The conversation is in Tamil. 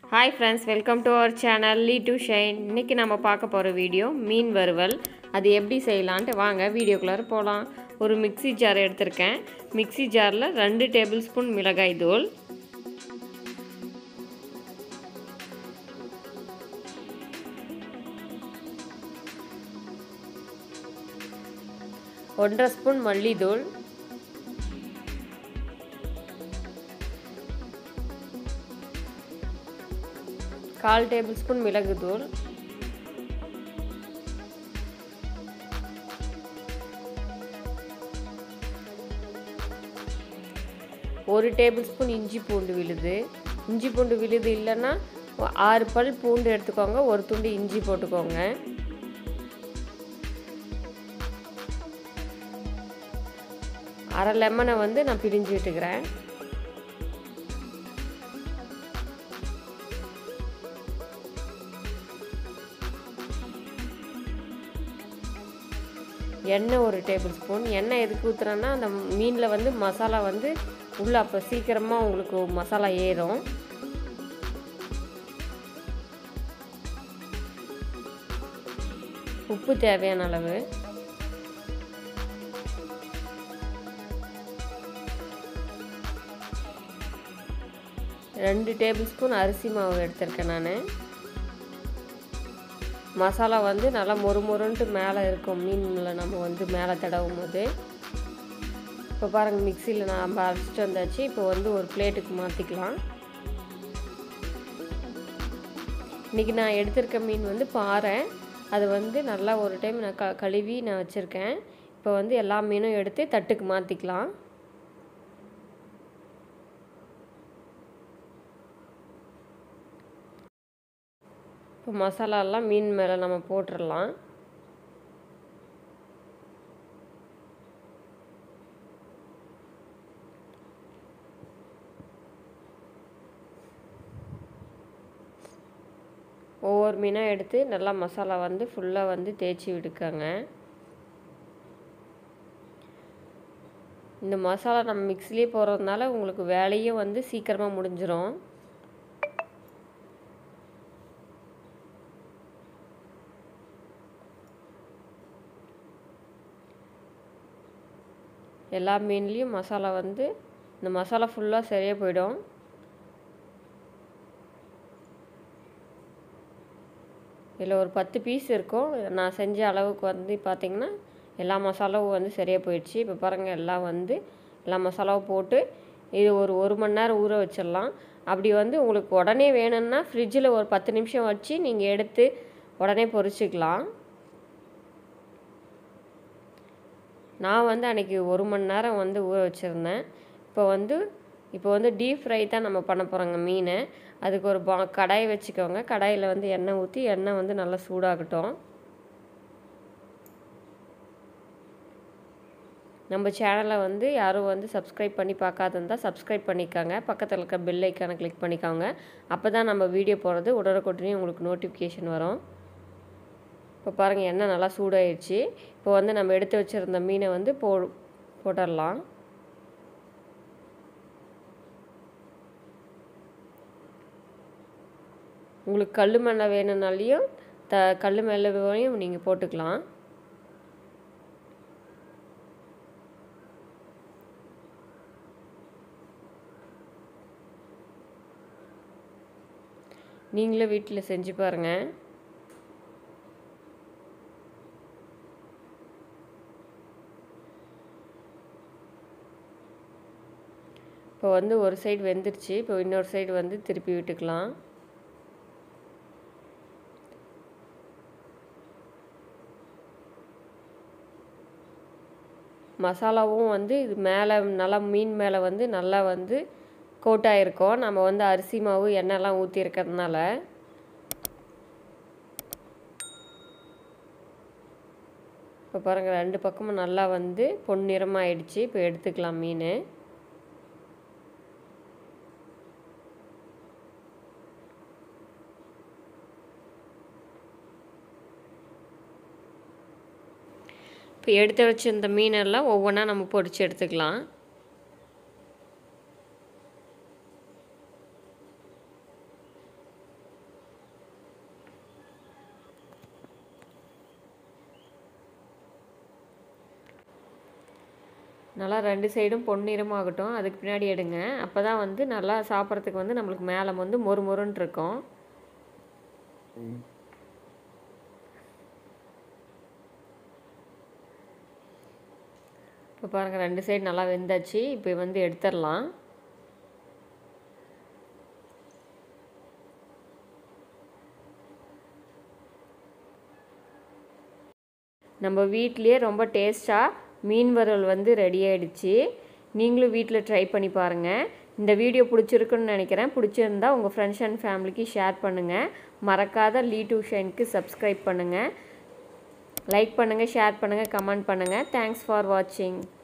hi friends welcome to our channel lee to shine இன்றைக்கி நம்ம பார்க்க போகிற வீடியோ மீன் வறுவல் அது எப்படி செய்யலான்ட்டு வாங்க வீடியோக்குள்ளார போகலாம் ஒரு மிக்ஸி ஜார் எடுத்திருக்கேன் மிக்ஸி ஜாரில் ரெண்டு டேபிள் ஸ்பூன் மிளகாய் தூள் ஒன்றரை ஸ்பூன் மல்லித்தூள் கால் டேபிள் ஸ்பூன் மிளகுத்தூள் ஒரு டேபிள் ஸ்பூன் இஞ்சி பூண்டு விழுது இஞ்சி பூண்டு விழுது இல்லைன்னா ஆறு பல் பூண்டு எடுத்துக்கோங்க ஒரு துண்டு இஞ்சி போட்டுக்கோங்க அரை லெமனை வந்து நான் பிரிஞ்சு விட்டுக்கிறேன் எண்ணெய் ஒரு டேபிள் ஸ்பூன் எண்ணெய் எதுக்கு ஊற்றுறேன்னா அந்த மீனில் வந்து மசாலா வந்து உள்ளே அப்போ சீக்கிரமாக உங்களுக்கு மசாலா ஏறும் உப்பு தேவையான அளவு ரெண்டு டேபிள் ஸ்பூன் அரிசி மாவு எடுத்திருக்கேன் நான் மசாலா வந்து நல்லா மொறு மொறுன்ட்டு மேலே இருக்கும் மீனில் நம்ம வந்து மேலே தடவும் போது இப்போ பாருங்கள் மிக்சியில் நம்ம அரைச்சிட்டு வந்தாச்சு இப்போ வந்து ஒரு பிளேட்டுக்கு மாற்றிக்கலாம் இன்றைக்கி நான் எடுத்திருக்க மீன் வந்து பாறை அது வந்து நல்லா ஒரு டைம் நான் க கழுவி நான் வச்சுருக்கேன் இப்போ வந்து எல்லா மீனும் எடுத்து தட்டுக்கு மாற்றிக்கலாம் இப்போ மசாலாலாம் மீன் மேலே நம்ம போட்டுடலாம் ஒவ்வொரு மீனாக எடுத்து நல்லா மசாலா வந்து ஃபுல்லாக வந்து தேய்ச்சி விடுக்காங்க இந்த மசாலா நம்ம மிக்ஸிலே போடுறதுனால உங்களுக்கு வேலையும் வந்து சீக்கிரமாக முடிஞ்சிடும் எல்லா மீன்லேயும் மசாலா வந்து இந்த மசாலா ஃபுல்லாக சரியாக போயிடும் இதில் ஒரு பத்து பீஸ் இருக்கும் நான் செஞ்ச அளவுக்கு வந்து பார்த்திங்கன்னா எல்லா மசாலாவும் வந்து சரியாக போயிடுச்சு இப்போ பாருங்கள் எல்லாம் வந்து எல்லா மசாலாவும் போட்டு இது ஒரு ஒரு மணி நேரம் ஊற வச்சிடலாம் அப்படி வந்து உங்களுக்கு உடனே வேணும்னா ஃப்ரிட்ஜில் ஒரு பத்து நிமிஷம் வச்சு நீங்கள் எடுத்து உடனே பொரிச்சிக்கலாம் நான் வந்து அன்றைக்கி ஒரு மணி நேரம் வந்து ஊற வச்சுருந்தேன் இப்போ வந்து இப்போ வந்து டீப் ஃப்ரை தான் நம்ம பண்ண போகிறோங்க மீனை அதுக்கு ஒரு பா கடாய் வச்சுக்கோங்க கடாயில் வந்து எண்ணெய் ஊற்றி எண்ணெய் வந்து நல்லா சூடாகட்டும் நம்ம சேனலை வந்து யாரும் வந்து சப்ஸ்கிரைப் பண்ணி பார்க்காதிருந்தால் சப்ஸ்கிரைப் பண்ணிக்கோங்க பக்கத்தில் இருக்க பெல் ஐக்கானை கிளிக் பண்ணிக்கோங்க அப்போ தான் நம்ம வீடியோ போடுறது உடனுக்குடனே உங்களுக்கு நோட்டிஃபிகேஷன் வரும் இப்போ பாருங்கள் எண்ணெய் நல்லா சூடாயிடுச்சு இப்போ வந்து நம்ம எடுத்து வச்சுருந்த மீனை வந்து போ போட்டுடலாம் உங்களுக்கு கல் மேலே வேணும்னாலையும் த கல் மேலேயும் நீங்கள் போட்டுக்கலாம் நீங்களும் வீட்டில் செஞ்சு பாருங்கள் இப்போ வந்து ஒரு சைடு வெந்துருச்சு இப்போ இன்னொரு சைடு வந்து திருப்பி விட்டுக்கலாம் மசாலாவும் வந்து இது மேலே நல்லா மீன் மேலே வந்து நல்லா வந்து கோட்டாயிருக்கும் நம்ம வந்து அரிசி மாவு எண்ணெய்லாம் ஊற்றி இருக்கிறதுனால இப்போ பாருங்கள் ரெண்டு பக்கமும் நல்லா வந்து பொன்னிறமாக ஆயிடுச்சு இப்போ எடுத்துக்கலாம் மீன் இப்போ எடுத்து வச்சிருந்த மீனெல்லாம் ஒவ்வொன்றா நம்ம பொரிச்சு எடுத்துக்கலாம் நல்லா ரெண்டு சைடும் பொன்னிறமாகட்டும் அதுக்கு பின்னாடி எடுங்க அப்போ தான் வந்து நல்லா சாப்பிட்றதுக்கு வந்து நம்மளுக்கு மேலே வந்து மொறு மொறுன்னு இருக்கும் இப்போ பாருங்கள் ரெண்டு சைடு நல்லா வெந்தாச்சு இப்போ வந்து எடுத்துடலாம் நம்ம வீட்லேயே ரொம்ப டேஸ்ட்டாக மீன் வறுவல் வந்து ரெடி ஆகிடுச்சு நீங்களும் வீட்டில் ட்ரை பண்ணி பாருங்கள் இந்த வீடியோ பிடிச்சிருக்குன்னு நினைக்கிறேன் பிடிச்சிருந்தா உங்கள் ஃப்ரெண்ட்ஸ் அண்ட் ஃபேமிலிக்கு ஷேர் பண்ணுங்கள் மறக்காத லீ டியூஷனுக்கு சப்ஸ்கிரைப் பண்ணுங்கள் லைக் பண்ணுங்கள் ஷேர் பண்ணுங்கள் கமெண்ட் பண்ணுங்கள் தேங்க்ஸ் ஃபார் வாட்சிங்